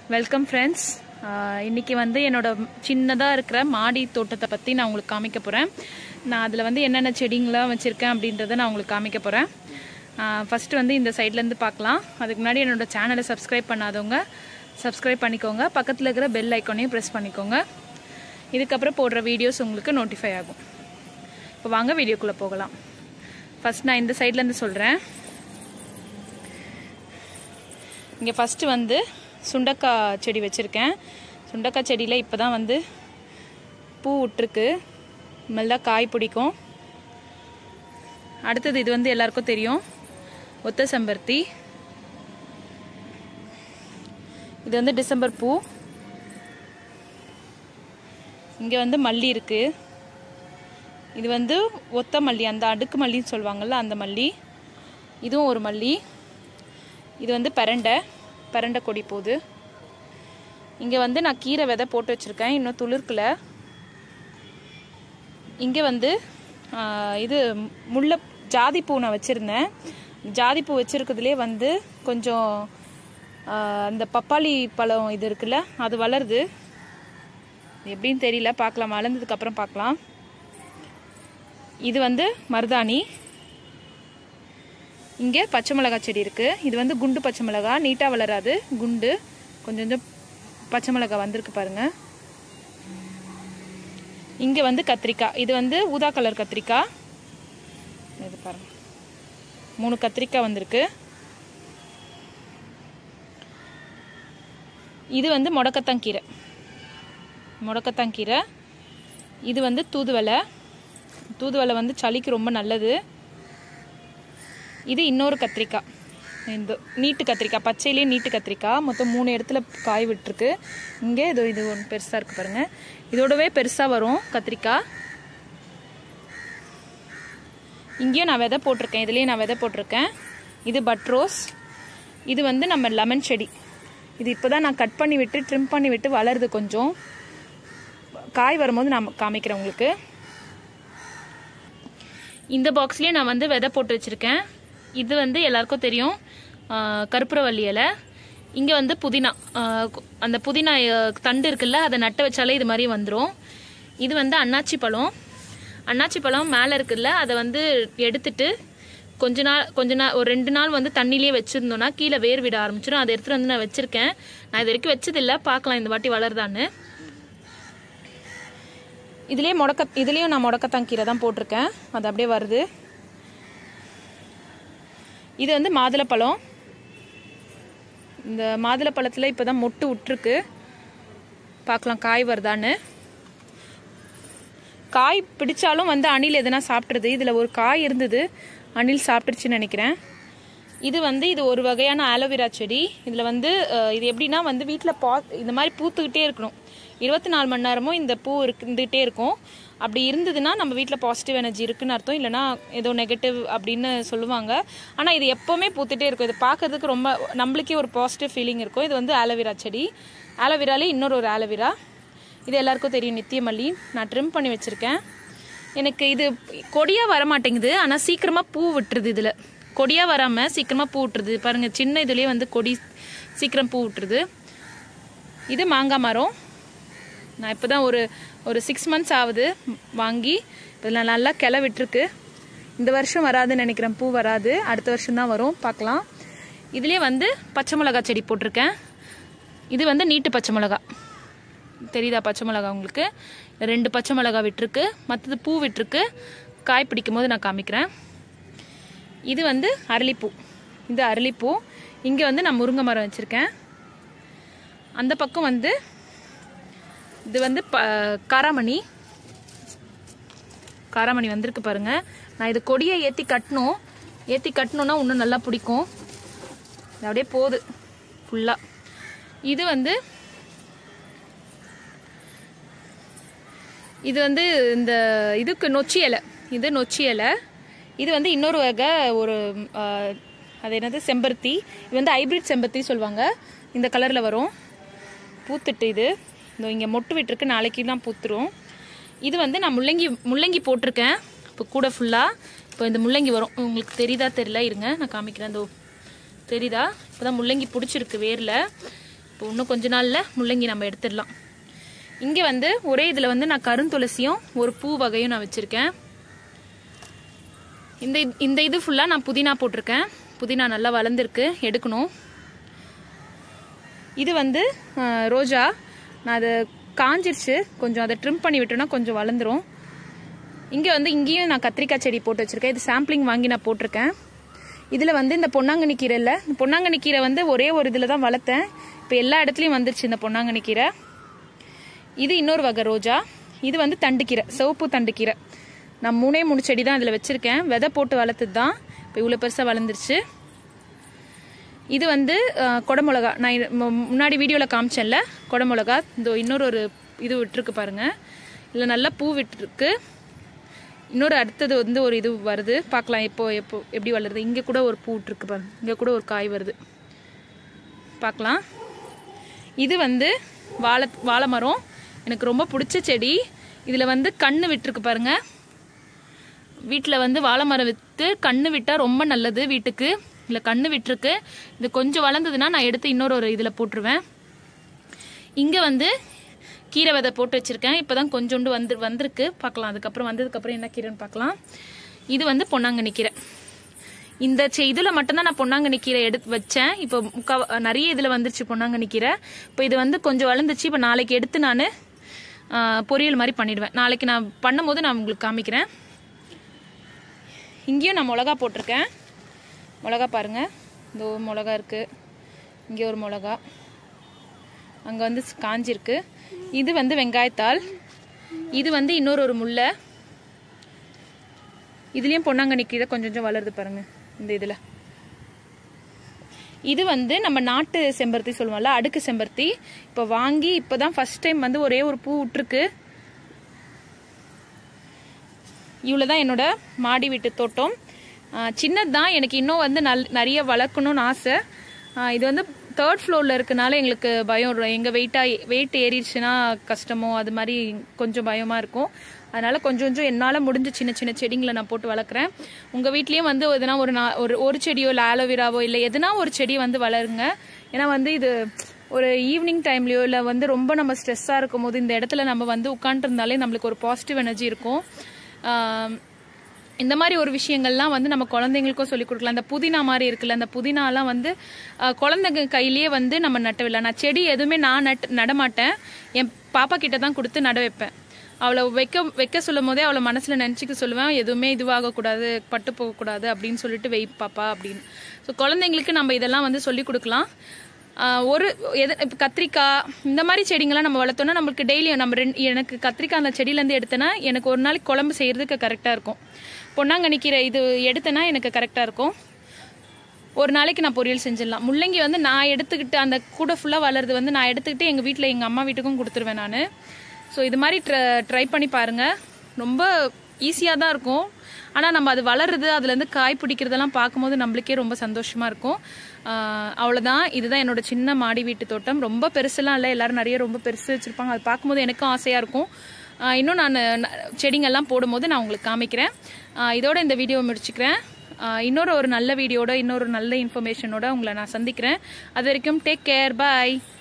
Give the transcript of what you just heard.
welcome friends இன்னைக்கு வந்து என்னோட சின்னதாக இருக்கிற மாடி தோட்டத்தை பற்றி நான் உங்களுக்கு காமிக்க போகிறேன் நான் அதில் வந்து என்னென்ன செடிங்களாம் வச்சுருக்கேன் அப்படின்றத நான் உங்களுக்கு காமிக்க போகிறேன் ஃபஸ்ட்டு வந்து இந்த சைட்லேருந்து பார்க்கலாம் அதுக்கு முன்னாடி என்னோட சேனலை சப்ஸ்கிரைப் பண்ணாதவங்க சப்ஸ்கிரைப் பண்ணிக்கோங்க பக்கத்தில் இருக்கிற பெல் ஐக்கானையும் ப்ரெஸ் பண்ணிக்கோங்க இதுக்கப்புறம் போடுற வீடியோஸ் உங்களுக்கு நோட்டிஃபை ஆகும் இப்போ வாங்க வீடியோக்குள்ளே போகலாம் ஃபஸ்ட் நான் இந்த சைட்லேருந்து சொல்கிறேன் இங்கே ஃபஸ்ட்டு வந்து சுண்டக்காய் செடி வச்சுருக்கேன் சுண்டக்காய் செடியில் இப்போ தான் வந்து பூ விட்டுருக்கு மெல்ல காய் பிடிக்கும் அடுத்தது இது வந்து எல்லாருக்கும் தெரியும் ஒத்த செம்பருத்தி இது வந்து டிசம்பர் பூ இங்கே வந்து மல்லி இருக்குது இது வந்து ஒத்த மல்லி அந்த அடுக்கு மல்லின்னு சொல்லுவாங்கள்ல அந்த மல்லி இதுவும் ஒரு மல்லி இது வந்து பரண்டை பரண்டை கொடி போகுது இங்கே வந்து நான் கீரை விதை போட்டு வச்சுருக்கேன் இன்னும் துளிர்க்கல இங்கே வந்து இது முல்லை ஜாதிப்பூ நான் வச்சுருந்தேன் ஜாதிப்பூ வச்சுருக்கிறதுலே வந்து கொஞ்சம் அந்த பப்பாளி பழம் இது இருக்குல்ல அது வளருது எப்படின்னு தெரியல பார்க்கலாம் வளர்ந்ததுக்கப்புறம் பார்க்கலாம் இது வந்து மருதாணி இங்கே பச்சை மிளகா செடி இருக்குது இது வந்து குண்டு பச்சை மிளகா நீட்டாக வளராது குண்டு கொஞ்சம் கொஞ்சம் பச்சை மிளகா வந்திருக்கு பாருங்கள் இங்கே வந்து கத்திரிக்காய் இது வந்து ஊதா கலர் கத்திரிக்காய் இது பாருங்க மூணு கத்திரிக்காய் வந்திருக்கு இது வந்து முடக்கத்தாங்கீரை முடக்கத்தாங்கீரை இது வந்து தூதுவலை தூதுவலை வந்து சளிக்கு ரொம்ப நல்லது இது இன்னொரு கத்திரிக்காய் இந்த நீட்டு கத்திரிக்காய் பச்சையிலேயே நீட்டு கத்திரிக்காய் மொத்தம் மூணு இடத்துல காய் விட்டுருக்கு இங்கே இது இது ஒன்று பெருசாக இருக்குது பாருங்கள் இதோடவே பெருசாக வரும் கத்திரிக்காய் இங்கேயும் நான் விதை போட்டிருக்கேன் இதுலேயும் நான் விதை போட்டிருக்கேன் இது பட்ரோஸ் இது வந்து நம்ம லெமன் செடி இது இப்போ தான் நான் கட் பண்ணி விட்டு ட்ரிம் பண்ணி விட்டு வளருது கொஞ்சம் காய் வரும்போது நான் காமிக்கிறேன் உங்களுக்கு இந்த பாக்ஸ்லேயே நான் வந்து விதை போட்டு வச்சுருக்கேன் இது வந்து எல்லாருக்கும் தெரியும் கற்பூரவல்லி இலை இங்கே வந்து புதினா அந்த புதினா தண்டு இருக்குல்ல அதை நட்டு வச்சாலே இது மாதிரி வந்துடும் இது வந்து அன்னாச்சி பழம் அன்னாச்சி பழம் மேலே இருக்குல்ல அதை வந்து எடுத்துட்டு கொஞ்ச நாள் கொஞ்ச நாள் ஒரு ரெண்டு நாள் வந்து தண்ணியிலே வச்சுருந்தோன்னா கீழே வேர் விட ஆரம்பிச்சிடும் அதை எடுத்துகிட்டு வந்து நான் வச்சுருக்கேன் நான் இது வரைக்கும் வச்சதில்லை பார்க்கலாம் இந்த வாட்டி வளருதான்னு இதுலேயே முடக்க இதுலேயும் நான் முடக்கத்தான் கீரை தான் போட்டிருக்கேன் அது அப்படியே வருது இது வந்து மாதுளப்பழம் இந்த மாதுளப்பழத்தில் இப்போ தான் மொட்டு விட்டுருக்கு பார்க்கலாம் காய் வருதான்னு காய் பிடிச்சாலும் வந்து அணில் எதுனா சாப்பிட்றது இதில் ஒரு காய் இருந்தது அணில் சாப்பிட்டுருச்சுன்னு நினைக்கிறேன் இது வந்து இது ஒரு வகையான ஆலோவேரா செடி இதில் வந்து இது எப்படின்னா வந்து வீட்டில் பா இந்த மாதிரி பூத்துக்கிட்டே இருக்கணும் இருபத்தி நாலு மணி நேரமும் இந்த பூ இருந்துகிட்டே இருக்கும் அப்படி இருந்ததுன்னா நம்ம வீட்டில் பாசிட்டிவ் எனர்ஜி இருக்குன்னு அர்த்தம் இல்லைனா ஏதோ நெகட்டிவ் அப்படின்னு சொல்லுவாங்க ஆனால் இது எப்போவுமே பூத்துட்டே இருக்கும் இது பார்க்கறதுக்கு ரொம்ப நம்மளுக்கே ஒரு பாசிட்டிவ் ஃபீலிங் இருக்கும் இது வந்து ஆலோவேரா செடி ஆலோவேராலே இன்னொரு ஒரு ஆலோவேரா இது எல்லாருக்கும் தெரியும் நித்தியமல்லி நான் ட்ரிம் பண்ணி வச்சுருக்கேன் எனக்கு இது கொடியாக வர மாட்டேங்குது ஆனால் சீக்கிரமாக பூ விட்டுருது இதில் கொடியாக வராமல் சீக்கிரமாக பூ விட்டுருது பாருங்கள் சின்ன இதுலேயே வந்து கொடி சீக்கிரம் பூ விட்டுருது இது மாங்காய் மரம் நான் இப்போ தான் ஒரு ஒரு சிக்ஸ் மந்த்ஸ் ஆகுது வாங்கி இதில் நல்லா கிளை விட்டுருக்கு இந்த வருஷம் வராதுன்னு நினைக்கிறேன் பூ வராது அடுத்த வருஷம் தான் வரும் பார்க்கலாம் இதுலேயே வந்து பச்சை மிளகா செடி போட்டிருக்கேன் இது வந்து நீட்டு பச்சை மிளகா தெரியுதா பச்சை மிளகா உங்களுக்கு ரெண்டு பச்சை மிளகா விட்டுருக்கு மற்றது பூ விட்டுருக்கு காய் பிடிக்கும் போது நான் காமிக்கிறேன் இது வந்து அரளிப்பூ இது அரளிப்பூ இங்கே வந்து நான் முருங்கை மரம் வச்சுருக்கேன் அந்த பக்கம் வந்து இது வந்து ப காராமணி காராமணி வந்திருக்கு பாருங்க நான் இது கொடியை ஏற்றி கட்டணும் ஏற்றி கட்டணுன்னா இன்னும் நல்லா பிடிக்கும் இது அப்படியே போகுது ஃபுல்லாக இது வந்து இது வந்து இந்த இதுக்கு நொச்சி இலை இது நொச்சி இலை இது வந்து இன்னொரு வகை ஒரு அது என்னது செம்பருத்தி இது வந்து ஹைப்ரிட் செம்பருத்தி சொல்லுவாங்க இந்த கலரில் வரும் பூத்துட்டு இது இந்த இங்கே மொட்டு விட்டுருக்கு நாளைக்கு தான் பூத்துரும் இது வந்து நான் முள்ளங்கி முள்ளங்கி போட்டிருக்கேன் இப்போ கூட ஃபுல்லாக இப்போ இந்த முள்ளங்கி வரும் உங்களுக்கு தெரியுதா தெரியல இருங்க நான் காமிக்கிறேன் இந்த தெரியுதா இப்போ தான் முள்ளங்கி பிடிச்சிருக்கு வேரில் இப்போ இப்போ இன்னும் கொஞ்ச நாளில் முள்ளங்கி நம்ம எடுத்துடலாம் இங்கே வந்து ஒரே இதில் வந்து நான் கருந்துளசியும் ஒரு பூ வகையும் நான் வச்சுருக்கேன் இந்த இது- இந்த இது ஃபுல்லாக நான் புதினா போட்டிருக்கேன் புதினா நல்லா வளர்ந்துருக்கு எடுக்கணும் இது வந்து அஹ், ரோஜா நான் அதை காஞ்சிருச்சு கொஞ்சம் அதை ட்ரிம் பண்ணி விட்டோன்னா கொஞ்சம் வளர்ந்துரும் இங்கே வந்து இங்கேயும் நான் கத்திரிக்காய் செடி போட்டு வச்சுருக்கேன் இது சாம்பிளிங் வாங்கி நான் போட்டிருக்கேன் இதில் வந்து இந்த பொன்னாங்கண்ணி கீரை இல்லை இந்த பொன்னாங்கண்ணி கீரை வந்து ஒரே ஒரு இதில் தான் வளர்த்தேன் இப்போ எல்லா இடத்துலையும் வந்துருச்சு இந்த பொன்னாங்கண்ணி கீரை இது இன்னொரு வகை ரோஜா இது வந்து தண்டுக்கீரை சிவப்பு தண்டுக்கீரை நான் மூணே மூணு செடி தான் இதில் வச்சுருக்கேன் விதை போட்டு வளர்த்தது தான் இப்போ இவ்வளோ பெருசாக வளர்ந்துருச்சு இது வந்து அஹ், குடமிளகா நான் இது மு- முன்னாடி வீடியோவில் காமிச்சேன்ல குடமிளகா இந்த இன்னொரு ஒரு இது விட்டுருக்கு பாருங்க இதில் நல்லா பூ விட்டுருக்கு இன்னொரு அடுத்தது வந்து ஒரு இது வருது பார்க்கலாம் எப்போ எப்போ எப்படி வளருது இங்கே கூட ஒரு பூ விட்டுருக்கு பாருங்க இங்கே கூட ஒரு காய் வருது பார்க்கலாம் இது வந்து வாழை வாழை மரம் எனக்கு ரொம்ப பிடிச்ச செடி இதில் வந்து கண்ணு விட்டுருக்கு பாருங்க வீட்டில் வந்து வாழை மரம் விற்று கண்ணு விட்டால் ரொம்ப நல்லது வீட்டுக்கு இல்லை கண்ணு விட்டுருக்கு இது கொஞ்சம் வளர்ந்ததுன்னா நான் எடுத்து இன்னொரு ஒரு இதில் போட்டுருவேன் இங்கே வந்து கீரை விதை போட்டு வச்சுருக்கேன் இப்போ தான் கொஞ்சோண்டு வந்து வந்திருக்கு பார்க்கலாம் அதுக்கப்புறம் வந்ததுக்கப்புறம் என்ன கீரைன்னு பார்க்கலாம் இது வந்து பொன்னாங்கண்ணி கீரை இந்த செ இதில் மட்டும்தான் நான் பொன்னாங்கண்ணி கீரை எடுத்து வச்சேன் இப்போ முக்கா நிறைய இதில் வந்துருச்சு பொன்னாங்கண்ணி கீரை இப்போ இது வந்து கொஞ்சம் வளர்ந்துச்சு இப்போ நாளைக்கு எடுத்து நான் பொரியல் மாதிரி பண்ணிடுவேன் நாளைக்கு நான் பண்ணும்போது நான் உங்களுக்கு காமிக்கிறேன் இங்கேயும் நான் மிளகா போட்டிருக்கேன் மிளகா பாருங்கள் இந்த மிளகா இருக்குது இங்கே ஒரு மிளகா அங்கே வந்து காஞ்சிருக்கு இது வந்து வெங்காயத்தாள் இது வந்து இன்னொரு ஒரு முல்லை இதுலேயும் பொன்னாங்கண்ணி கீரை கொஞ்சம் கொஞ்சம் வளருது பாருங்க இந்த இதில் இது வந்து நம்ம நாட்டு செம்பருத்தி சொல்லுவோம்ல அடுக்கு செம்பருத்தி இப்போ வாங்கி இப்போ தான் ஃபர்ஸ்ட் டைம் வந்து ஒரே ஒரு பூ விட்டுருக்கு இவ்வளோ தான் என்னோட மாடி வீட்டு தோட்டம் சின்னது தான் எனக்கு இன்னும் வந்து நல் நிறைய வளர்க்கணும்னு ஆசை ஆஹ் இது வந்து தேர்ட் ஃப்ளோரில் இருக்கனால எங்களுக்கு பயம் எங்கள் வெயிட்டாக வெயிட் ஏறிடுச்சுன்னா கஷ்டமோ அது மாதிரி கொஞ்சம் பயமாக இருக்கும் அதனால கொஞ்சம் கொஞ்சம் என்னால் முடிஞ்ச சின்ன சின்ன செடிங்களை நான் போட்டு வளர்க்குறேன் உங்கள் வீட்லேயும் வந்து எதுனா ஒரு நா ஒரு ஒரு செடியோ இல்லை ஆலோவேராவோ இல்லை எதுனா ஒரு செடி வந்து வளருங்க ஏன்னா வந்து இது ஒரு ஈவினிங் டைம்லையோ இல்லை வந்து ரொம்ப நம்ம ஸ்ட்ரெஸ்ஸாக இருக்கும் போது இந்த இடத்துல நம்ம வந்து உட்காந்துருந்தாலே நம்மளுக்கு ஒரு பாசிட்டிவ் எனர்ஜி இருக்கும் ஆம், இந்த மாதிரி ஒரு விஷயங்கள்லாம் வந்து நம்ம குழந்தைங்களுக்கும் சொல்லிக் கொடுக்கலாம் அந்த புதினா மாதிரி இருக்குல்ல அந்த புதினாலாம் வந்து அஹ், குழந்தைங்க கையிலேயே வந்து நம்ம நட்டவில்லை நான் செடி எதுவுமே நான் நட் நடமாட்டேன் என் பாப்பா கிட்ட தான் கொடுத்து நட வைப்பேன் அவளை வைக்க வைக்க சொல்லும் போதே அவளை மனசில் நினச்சிக்க சொல்லுவேன் எதுவுமே இதுவாகக்கூடாது பட்டு போகக்கூடாது அப்படின்னு சொல்லிட்டு வெய் பாப்பா அப்படின்னு ஸோ குழந்தைங்களுக்கு நம்ம இதெல்லாம் வந்து சொல்லிக் கொடுக்கலாம் ஆஹ் ஒரு எது இப்போ கத்திரிக்காய் இந்த மாதிரி செடிங்கெல்லாம் நம்ம வளர்த்தோம்னா நம்மளுக்கு டெய்லி நம்ம ரெண்டு எனக்கு கத்திரிக்காய் அந்த செடியிலேருந்து எடுத்தேன்னா எனக்கு ஒரு நாளைக்கு குழம்பு செய்கிறதுக்கு கரெக்டாக இருக்கும் பொன்னாங்கண்ணி கீரை இது எடுத்தேன்னா எனக்கு கரெக்டாக இருக்கும் ஒரு நாளைக்கு நான் பொரியல் செஞ்சிடலாம் முள்ளங்கி வந்து நான் எடுத்துக்கிட்டு அந்த கூடை ஃபுல்லாக வளருது வந்து நான் எடுத்துக்கிட்டு எங்கள் வீட்டில் எங்கள் அம்மா வீட்டுக்கும் கொடுத்துருவேன் நான் ஸோ இது மாதிரி ட்ர ட்ரை பண்ணி பாருங்கள் ரொம்ப ஈஸியாக தான் இருக்கும் ஆனால் நம்ம அது வளருது அதுலேருந்து காய் பிடிக்கிறதெல்லாம் பார்க்கும்போது நம்மளுக்கே ரொம்ப சந்தோஷமாக இருக்கும் ஆஹ் அவ்வளவுதான் இதுதான் என்னோட சின்ன மாடி வீட்டு தோட்டம் ரொம்ப பெருசுலாம் இல்லை எல்லாரும் நிறைய ரொம்ப பெருசு வச்சுருப்பாங்க அது பார்க்கும்போது எனக்கும் ஆசையாக இருக்கும் ஆஹ் இன்னும் நான் செடிங்கெல்லாம் போடும்போது நான் உங்களுக்கு காமிக்கிறேன் ஆஹ் இதோட இந்த வீடியோ முடிச்சுக்கிறேன் ஆஹ் இன்னொரு ஒரு நல்ல வீடியோட இன்னொரு நல்ல இன்ஃபர்மேஷனோட உங்களை நான் சந்திக்கிறேன் அது வரைக்கும் டேக் கேர் பாய்